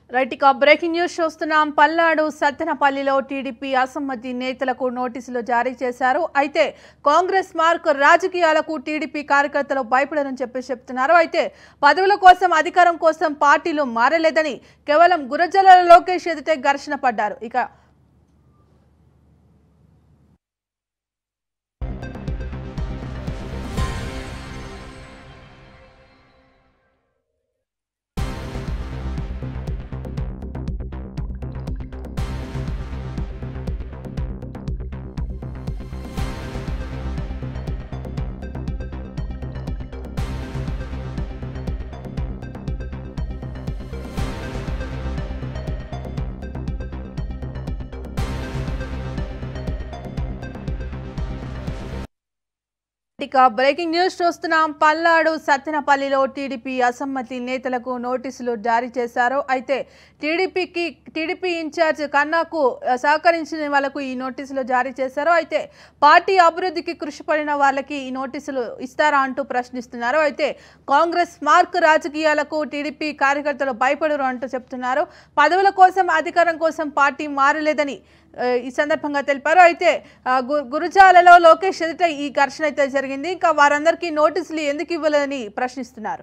right ఇక breaking news చూస్తున్నాం Palnadu సత్తెనపల్లిలో TDP అసమ్మతి నేతలకు నోటీసులు జారీ చేశారు అయితే కాంగ్రెస్ మార్క్ రాజకీయాలకు టీడీపీ కార్యకర్తలు భయపడరని చెప్పి చెప్తున్నారు అయితే పదవుల కోసం అధికారం కోసం పార్టీలు మారలేదని కేవలం గురజల లోకేష్ ఎదుటే ఘర్షణ పడ్డారు ఇక ఇక బ్రేకింగ్ న్యూస్ చూస్తున్నాం పల్నాడు సత్తెనపల్లిలో టీడీపీ అసమ్మతి నేతలకు నోటీసులు జారీ చేశారు అయితే టీడీపీకి టీడీపీ ఇన్ఛార్జ్ కన్నాకు ఆ, సహకరించిన వాళ్ళకు ఈ నోటీసులు జారీ చేశారు అయితే పార్టీ అభివృద్ధికి కృషి పడిన వాళ్ళకి ఈ నోటీసులు ఇస్తారా అంటూ ప్రశ్నిస్తున్నారు అయితే కాంగ్రెస్ మార్క్ రాజకీయాలకు టీడీపీ కార్యకర్తలు భయపడరు అంటూ చెప్తున్నారు పదవుల కోసం అధికారం కోసం పార్టీ మారలేదని ఆ, ఈ సందర్భంగా తెలిపారు అయితే ఆ, గు- గురుజాలలో లోకేష్ ఎదుట ఈ ఘర్షణ అయితే జరిగింది ఇంకా వారందరికీ నోటీసులు ఎందుకు ఇవ్వలేదని ప్రశ్నిస్తున్నారు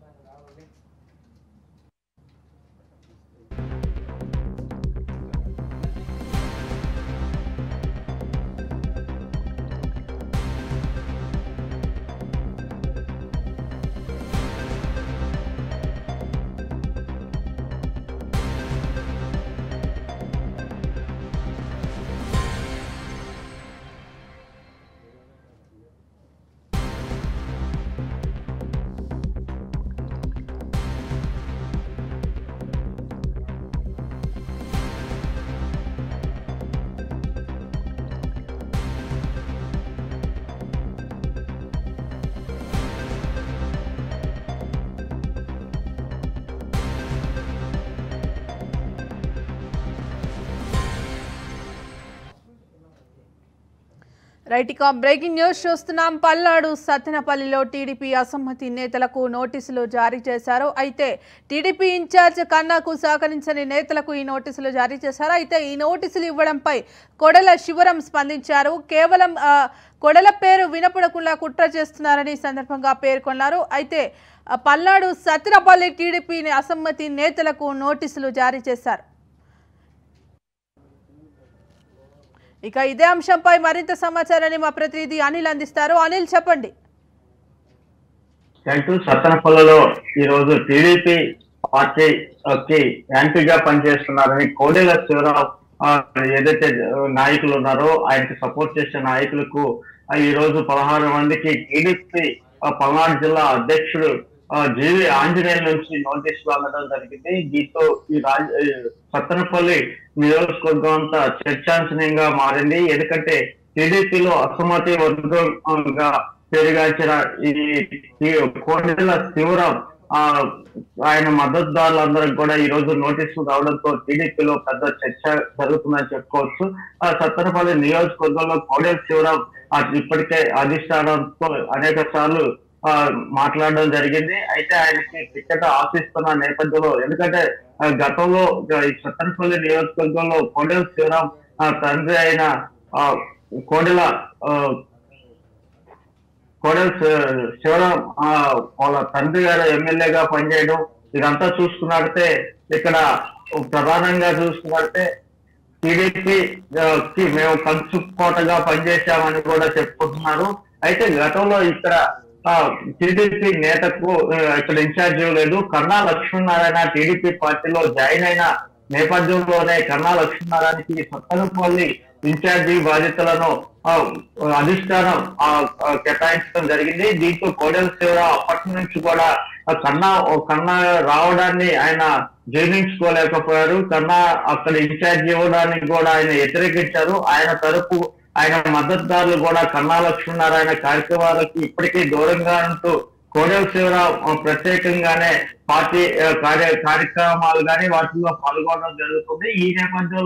రైట్ ఇక బ్రేకింగ్ న్యూస్ చూస్తున్నాం పల్నాడు సత్తెనపల్లిలో టీడీపీ అసమ్మతి నేతలకు నోటీసులు జారీ చేశారు అయితే టీడీపీ ఇన్ఛార్జ్ కన్నాకు సహకరించని నేతలకు ఈ నోటీసులు జారీ చేశారు అయితే ఈ నోటీసులు ఇవ్వడంపై కొడల శివరం స్పందించారు కేవలం ఆ, కొడల పేరు వినపడకుండా కుట్ర చేస్తున్నారని ఈ సందర్భంగా పేర్కొన్నారు అయితే ఆ, పల్నాడు సత్తెనపల్లి టీడీపీ అసమ్మతి నేతలకు నోటీసులు జారీ చేశారు ఇక ఇదే అంశంపై మరింత సమాచారాన్ని మా ప్రతినిధి అనిల్ అందిస్తారు అనిల్ చెప్పండి అంటూ సత్తనపల్లిలో ఈ రోజు టీడీపీ పార్టీకి యాంటీగా పనిచేస్తున్నారని కోడెల శివరావు ఆ, ఏదైతే నాయకులు ఉన్నారో ఆయనకి సపోర్ట్ చేసే నాయకులకు ఆ, ఈ రోజు పదహారు మందికి టీడీపీ ఆ, పల్నాడు జిల్లా అధ్యక్షుడు ఆ, జీవి ఆంజనేయుల నుంచి నోటీసులు అందడం జరిగింది దీంతో ఈ రాజ ఈ సత్తనపల్లి నియోజకవర్గం అంతా చర్చాంశనీయంగా మారింది ఎందుకంటే టీడీపీలో అసమ్మతి వర్గంగా పేరుగాంచిన ఈ ఈ కోడెల శివరాం ఆ ఆయన మద్దతుదారులందరికి కూడా ఈ రోజు నోటీసులు రావడంతో టీడీపీలో పెద్ద చర్చ జరుగుతుందని చెప్పుకోవచ్చు ఆ సత్తనపల్లి నియోజకవర్గంలో కోడెల శివరాం ఆ ఇప్పటికే అధిష్టానంతో అనేక సార్లు ఆ, మాట్లాడడం జరిగింది అయితే ఆయనకి టికెట్ ఆశిస్తున్న నేపథ్యంలో ఎందుకంటే ఆ, గతంలో ఈ సత్తనపల్లి నియోజకవర్గంలో కోడెల శివరాం ఆ, తండ్రి అయిన ఆ, కోడెల ఆ, కోడెల శి- శివరాం ఆ, వాళ్ళ తండ్రి గారు ఎమ్మెల్యేగా పనిచేయడం ఇదంతా చూసుకున్నట్టే ఇక్కడ ప్రధానంగా చూసుకున్నట్టే టీడీపీ కి మేము కంచుకోటగా పనిచేశామని కూడా చెప్పుకుంటున్నారు అయితే గతంలో ఇక్కడ టీడీపీ నేతకు ఆ, ఇక్కడ ఇన్ఛార్జ్ ఇవ్వలేదు కన్నా లక్ష్మీనారాయణ టీడీపీ పార్టీలో జాయిన్ అయిన నేపథ్యంలోనే కన్నా లక్ష్మీనారాయణకి సత్తనపల్లి ఇన్ఛార్జి బాధ్యతలను ఆ, అధిష్టానం ఆ, ఆ, కేటాయించడం జరిగింది దీంతో కోడెల శివరావు అప్పటి నుంచి కూడా ఆ కన్నా ఓ కన్నా రావడాన్ని ఆయన జీర్ణించుకోలేకపోయారు కన్నా అక్కడ ఇన్ఛార్జ్ ఇవ్వడానికి కూడా ఆయన వ్యతిరేకించారు ఆయన తరపు ఆయన మద్దతుదారులు కూడా కన్నా లక్ష్మీనారాయణ కార్యక్రమాలకు ఇప్పటికీ దూరంగా ఉంటూ కోడెల శివరావు ఆ, ప్రత్యేకంగానే పార్టీ ఆ, కార్య కార్యక్రమాలు కానీ వాటిల్లో పాల్గొనడం జరుగుతుంది ఈ నేపథ్యంలో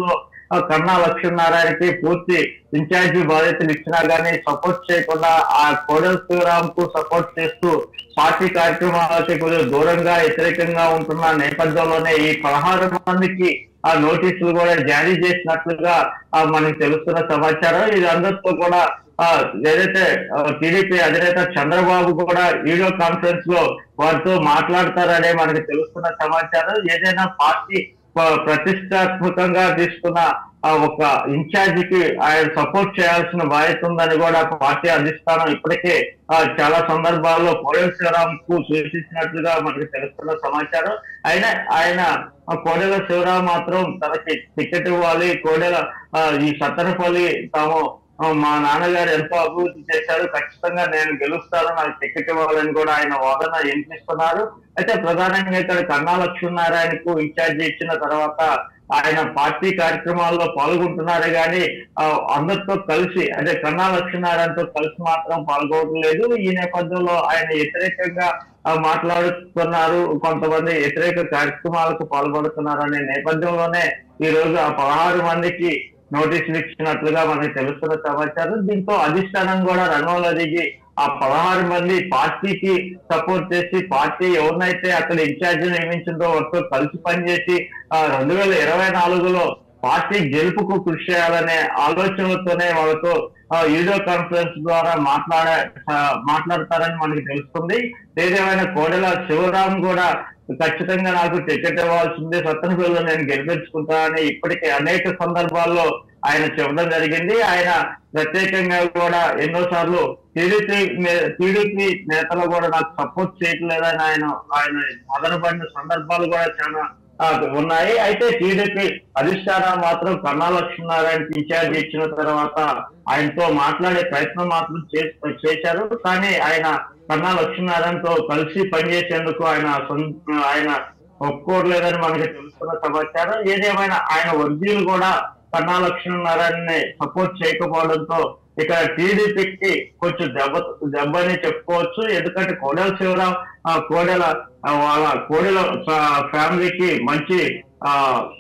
ఆ, కన్నా లక్ష్మీనారాయణకి పూర్తి ఇన్ఛార్జి బాధ్యతలు ఇచ్చినా గానీ సపోర్ట్ చేయకుండా ఆ కోడెల శివరామ్ కు సపోర్ట్ చేస్తూ పార్టీ కార్యక్రమాలకి కొద్దిగా దూరంగా వ్యతిరేకంగా ఉంటున్న నేపథ్యంలోనే ఈ పదహారు మందికి ఆ నోటీసులు కూడా జారీ చేసినట్లుగా ఆ, మనకి తెలుస్తున్న సమాచారం ఇది అందరితో కూడా ఆ, ఏదైతే టీడీపీ అధినేత చంద్రబాబు కూడా వీడియో కాన్ఫరెన్స్ లో వారితో మాట్లాడతారనే మనకి తెలుస్తున్న సమాచారం ఏదైనా పార్టీ ప- ప్రతిష్టాత్మకంగా తీసుకున్న ఆ ఒక ఇన్ఛార్జికి ఆయన సపోర్ట్ చేయాల్సిన బాధ్యత ఉందని కూడా పార్టీ అధిష్టానం ఇప్పటికే ఆ, చాలా సందర్భాల్లో కోడెల శివరాం కు సూచించినట్లుగా మనకి తెలుస్తున్న సమాచారం అయినా ఆయన ఆ కోడెల శివరాం మాత్రం తనకి టికెట్ ఇవ్వాలి కోడెల ఆ, ఈ సత్తనపల్లి తాము ఆ, మా నాన్నగారు ఎంతో అభివృద్ధి చేశారు ఖచ్చితంగా నేను గెలుస్తాను నాకు టికెట్ ఇవ్వాలని కూడా ఆయన వాదన వినిపిస్తున్నారు అయితే ప్రధానంగా ఇక్కడ కన్నా లక్ష్మీనారాయణకు ఇన్ఛార్జి ఇచ్చిన తర్వాత ఆయన పార్టీ కార్యక్రమాల్లో పాల్గొంటున్నారే గాని ఆ, అందరితో కలిసి అదే కన్నా లక్ష్మీనారాయణతో కలిసి మాత్రం పాల్గొనడం లేదు ఈ నేపథ్యంలో ఆయన వ్యతిరేకంగా ఆ, మాట్లాడుతున్నారు కొంతమంది వ్యతిరేక కార్యక్రమాలకు పాల్గొడుతున్నారు అనే నేపథ్యంలోనే ఈ రోజు ఆ పదహారు మందికి నోటీసులు ఇచ్చినట్లుగా మనకి తెలుస్తున్న సమాచారం దీంతో అధిష్టానం కూడా రంగంలో దిగి ఆ పదహారు మంది పార్టీకి సపోర్ట్ చేసి పార్టీ ఎవరినైతే అక్కడ ఇన్ఛార్జ్ నియమించిందో వారితో కలిసి పనిచేసి ఆ రెండు వేల ఇరవై నాలుగులో పార్టీ గెలుపుకు కృషి చేయాలనే ఆలోచనలతోనే వాళ్ళతో ఆ, వీడియో కాన్ఫరెన్స్ ద్వారా మాట్లాడ ఆ, మాట్లాడతారని మనకి తెలుస్తుంది ఏదేమైనా కోడెల శివరాం కూడా ఖచ్చితంగా నాకు టికెట్ ఇవ్వాల్సిందే సత్తనపల్లిలో నేను గెలిపించుకుంటానని ఇప్పటికే అనేక సందర్భాల్లో ఆయన చెప్పడం జరిగింది ఆయన ప్రత్యేకంగా కూడా ఎన్నో సార్లు టీడీపీ టీడీపీ నేతలు కూడా నాకు సపోర్ట్ చేయట్లేదని ఆయన ఆయన మదనపడిన సందర్భాలు కూడా చాలా ఆ, ఉన్నాయి అయితే టీడీపీ అధిష్టానం మాత్రం కన్నా లక్ష్మీనారాయణకి ఇన్ఛార్జ్ ఇచ్చిన తర్వాత ఆయనతో మాట్లాడే ప్రయత్నం మాత్రం చే- చేశారు కానీ ఆయన కన్నా లక్ష్మీనారాయణతో కలిసి పనిచేసేందుకు ఆయన సొంత ఆయన ఒప్పుకోవట్లేదని మనకి తెలుస్తున్న సమాచారం ఏదేమైనా ఆయన వర్గీయులు కూడా కన్నా లక్ష్మీనారాయణని సపోర్ట్ చేయకపోవడంతో ఇక్కడ టీడీపీకి కొంచెం దెబ్బ దెబ్బని చెప్పుకోవచ్చు ఎందుకంటే కోడెల శివరాం ఆ కోడెల ఆ వాళ్ళ కోడెల ఫా- ఫ్యామిలీకి మంచి ఆ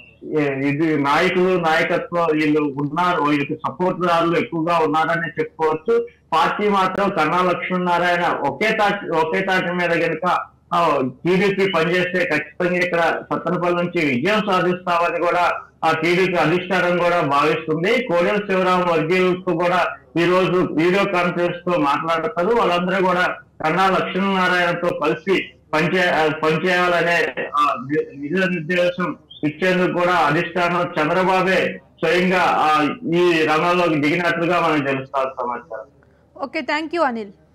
ఏ- ఇది నాయకులు నాయకత్వం వీళ్ళు ఉన్నారు వీళ్ళకి సపోర్ట్ దారులు ఎక్కువగా ఉన్నారని చెప్పుకోవచ్చు పార్టీ మాత్రం కన్నా లక్ష్మీనారాయణ ఒకే తాటి ఒకే తాటి మీద కనుక టీడీపీ పనిచేస్తే ఖచ్చితంగా ఇక్కడ సత్తనపల్లి నుంచి విజయం సాధిస్తామని కూడా ఆ టీడీపీ అధిష్టానం కూడా భావిస్తుంది కోడెల శివరాం వర్గీయులతో కూడా ఈ రోజు వీడియో కాన్ఫరెన్స్ తో మాట్లాడతారు వాళ్ళందరూ కూడా కన్నా లక్ష్మీనారాయణతో కలిసి పనిచే ఆ, పనిచేయాలనే ఆ, ని- నిజ నిర్దేశం ఇచ్చేందుకు కూడా అధిష్టానం చంద్రబాబే స్వయంగా ఆ, ఈ రంగంలోకి దిగినట్లుగా మనకు తెలుస్తారు సమాచారం ఓకే థ్యాంక్ యూ అనిల్